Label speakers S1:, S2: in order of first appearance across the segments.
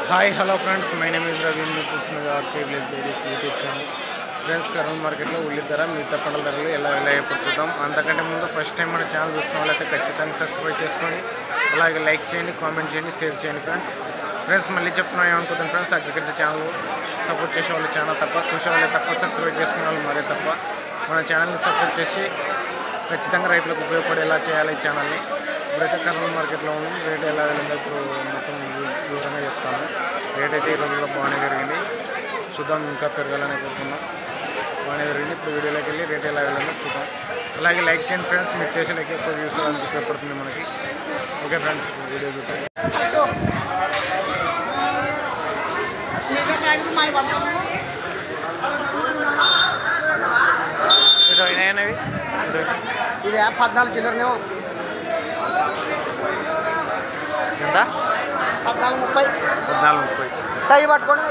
S1: hi hello friends my name is Ravi మీరు చూస్తున్నది RK village diaries YouTube channel friends Kurnool మార్కెట్లో ఉల్లి ధర మిగతా పండ్ల ధరలు ఎలా ఎలా ఎప్పుడు చూద్దాం అంతకంటే ముందు ఫస్ట్ టైం మన ఛానల్ చూస్తున్న వాళ్ళైతే ఖచ్చితంగా సబ్స్క్రైబ్ చేసుకోండి అలాగే లైక్ చేయండి కామెంట్ చేయండి షేర్ చేయండి ఫ్రెండ్స్ ఫ్రెండ్స్ మళ్ళీ చెప్తున్నా ఏమనుకుంటాను ఫ్రెండ్స్ అగ్రికల్చర్ ఛానల్ సపోర్ట్ చేసే వాళ్ళు చాలా తక్కువ చూసే వాళ్ళు తక్కువ సబ్స్క్రైబ్ చేసుకునే వాళ్ళు మరీ తక్కువ మన ఛానల్ని సపోర్ట్ చేసి ఖచ్చితంగా రైతులకు ఉపయోగపడేలా చేయాలి ఈ ఛానల్ని ఇప్పుడైతే కర్నూలు మార్కెట్లో ఉంది రేట్ ఎలా వెళ్ళిందో ఇప్పుడు మొత్తం వి- వివరంగా చెప్తాను రేట్ అయితే ఈ రోజుల్లో బాగానే పెరిగింది చూద్దాం ఇంకా పెరగాలని కోరుకున్నాం బాగానే పెరిగింది ఇప్పుడు వీడియోలోకి వెళ్ళి రేట్ ఎలా వెళ్ళిందో చూద్దాం అలాగే లైక్ చేయండి ఫ్రెండ్స్ మీరు చేసే లైక్ ఎక్కువ వ్యూస్ రావడానికి ఉపయోగపడుతుంది మనకి ఓకే ఫ్రెండ్స్ వీడియో చూద్దాం ఇరవై అయినవి
S2: ఇది యాప్ పద్నాలుగు చిల్లరనేమో
S1: ఎంత
S2: పద్నాలుగు ముప్పై
S1: పద్నాలుగు ముప్పై
S2: టై పట్టుకోండి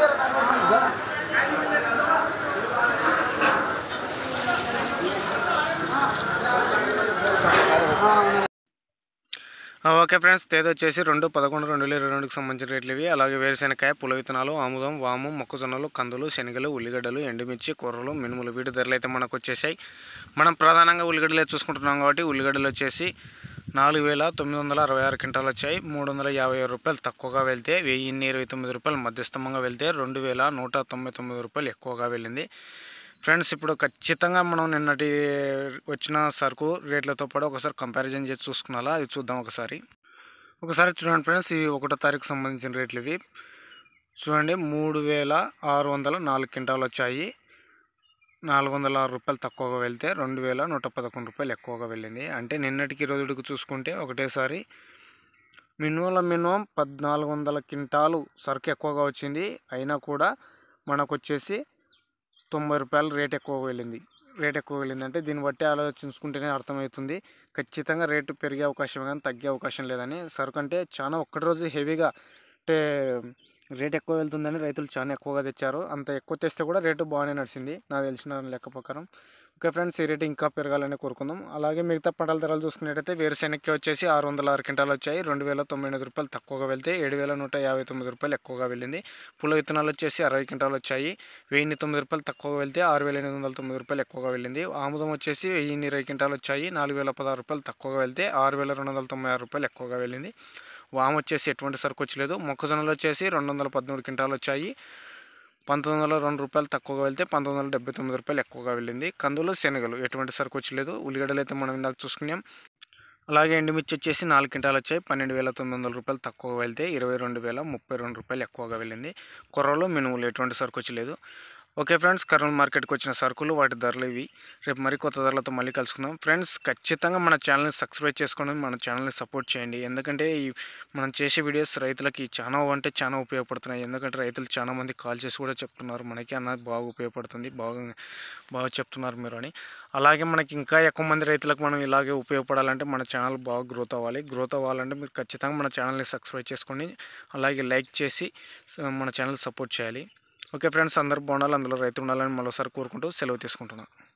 S1: ఆ, ఓకే ఫ్రెండ్స్ తేదీ వచ్చేసి రెండు పదకొండు రెండు వేల ఇరవై రెండుకి సంబంధించిన రేట్లు ఇవి అలాగే వేరుశెనకాయ పుల విత్తనాలు ఆముదం వాము మొక్కజొన్నలు కందులు శనగలు ఉల్లిగడ్డలు ఎండుమిర్చి కూరలు మినుములు వీటి ధరలు అయితే మనకు వచ్చేసాయి మనం ప్రధానంగా ఉల్లిగడ్డలే చూసుకుంటున్నాం కాబట్టి ఉల్లిగడ్డలు వచ్చేసి నాలుగు వేల తొమ్మిది వందల అరవై ఆరు క్వింటాలు వచ్చాయి మూడు వందల యాభై ఆరు రూపాయలు తక్కువగా వెళ్తే వెయ్యిన్ని ఇరవై తొమ్మిది రూపాయలు మధ్యస్థంగా వెళ్తే రెండు వేల నూట తొంభై తొమ్మిది రూపాయలు ఎక్కువగా వెళ్ళింది ఫ్రెండ్స్ ఇప్పుడు ఖచ్చితంగా మనం నిన్నటి వచ్చిన సరుకు రేట్లతో పాటు ఒకసారి కంపారిజన్ చేసి చూసుకున్నాలా అది చూద్దాం ఒకసారి ఒకసారి చూడండి ఫ్రెండ్స్ ఇవి ఒకటో తారీఖు సంబంధించిన రేట్లు ఇవి చూడండి మూడు వేల ఆరు వందల నాలుగు క్వింటాలు వచ్చాయి నాలుగు వందల ఆరు రూపాయలు తక్కువగా వెళ్తే రెండు వేల నూట పదకొండు రూపాయలు ఎక్కువగా వెళ్ళింది అంటే నిన్నటికి రోజుడికి చూసుకుంటే ఒకటేసారి మినిమం మినిమం పద్నాలుగు వందల క్వింటాలు సరుకు ఎక్కువగా వచ్చింది అయినా కూడా మనకు వచ్చేసి తొంభై రూపాయలు రేట్ ఎక్కువ వెళ్ళింది రేట్ ఎక్కువ వెళ్ళింది అంటే దీన్ని బట్టి ఆలోచించుకుంటేనే అర్థమవుతుంది ఖచ్చితంగా రేటు పెరిగే అవకాశం కానీ తగ్గే అవకాశం లేదని సరుకు అంటే చాలా ఒక్కటి రోజు హెవీగా అంటే రేట్ ఎక్కువ వెళ్తుందని రైతులు చాలా ఎక్కువగా తెచ్చారు అంత ఎక్కువ తెస్తే కూడా రేటు బాగానే నడిచింది నాకు తెలిసిన లెక్క ప్రకారం ఓకే ఫ్రెండ్స్ ఈ రేటు ఇంకా పెరగాలని కోరుకుందాం అలాగే మిగతా పంటల ధరలు చూసుకున్నట్టయితే వేరుశెనక్కి వచ్చేసి ఆరు వందల ఆరు క్వింటాలు వచ్చాయి రెండు వేల తొంభై ఎనిమిది రూపాయలు తక్కువగా వెళ్తే ఏడు వేల నూట యాభై తొమ్మిది రూపాయలు ఎక్కువగా వెళ్ళింది పుల్ల విత్తనాలు వచ్చేసి అరవై క్వింటాలు వచ్చాయి వెయ్యి తొమ్మిది రూపాయలు తక్కువగా వెళ్తే ఆరు వేల ఎనిమిది వందల తొమ్మిది రూపాయలు ఎక్కువగా వెళ్ళింది ఆముదం వచ్చేసి వెయ్యి ఇరవై క్వింటాలు వచ్చాయి నాలుగు వేల పదహారు రూపాయలు తక్కువగా వెళ్తే ఆరు వేల రెండు వందల తొంభై ఆరు రూపాయలు ఎక్కువగా వెళ్ళింది వాము వచ్చేసి ఎటువంటి సరుకు వచ్చలేదు మొక్కజొన్నలు వచ్చేసి రెండు వందల పదమూడు క్వింటాలు వచ్చాయి పంతొమ్మిది వందల రెండు రూపాయలు తక్కువగా వెళ్తే పంతొమ్మిది వందల డెబ్బై తొమ్మిది రూపాయలు ఎక్కువగా వెళ్ళింది కందులు శనగలు ఎటువంటి సరుకు వచ్చలేదు ఉల్లిగడ్డలు అయితే మనం ఇందాక చూసుకున్నాం అలాగే ఎండుమిర్చి వచ్చేసి నాలుగు క్వింటాలు వచ్చాయి పన్నెండు వేల తొమ్మిది వందల రూపాయలు తక్కువగా వెళ్తే ఇరవై రెండు వేల ముప్పై రెండు రూపాయలు ఎక్కువగా వెళ్ళింది కొర్రలు మినుములు ఎటువంటి సరుకు వచ్చలేదు ఓకే ఫ్రెండ్స్ కర్నూలు మార్కెట్కి వచ్చిన సరుకులు వాటి ధరలు ఇవి రేపు మరి కొత్త ధరలతో మళ్ళీ కలుసుకుందాం ఫ్రెండ్స్ ఖచ్చితంగా మన ఛానల్ని సబ్స్క్రైబ్ చేసుకోండి మన ఛానల్ని సపోర్ట్ చేయండి ఎందుకంటే ఈ మనం చేసే వీడియోస్ రైతులకి చాలా అంటే చాలా ఉపయోగపడుతున్నాయి ఎందుకంటే రైతులు చాలా మంది కాల్ చేసి కూడా చెప్తున్నారు మనకి అన్నది బాగా ఉపయోగపడుతుంది బాగా బాగా చెప్తున్నారు మీరు అని అలాగే మనకి ఇంకా ఎక్కువ మంది రైతులకు మనం ఇలాగే ఉపయోగపడాలంటే మన ఛానల్ బాగా గ్రోత్ అవ్వాలి గ్రోత్ అవ్వాలంటే మీరు ఖచ్చితంగా మన ఛానల్ని సబ్స్క్రైబ్ చేసుకోండి అలాగే లైక్ చేసి స- మన ఛానల్ సపోర్ట్ చేయాలి ఓకే ఫ్రెండ్స్ అందరూ బాగుండాలి అందులో రైతు ఉండాలని మరోసారి కోరుకుంటూ సెలవు తీసుకుంటున్నాను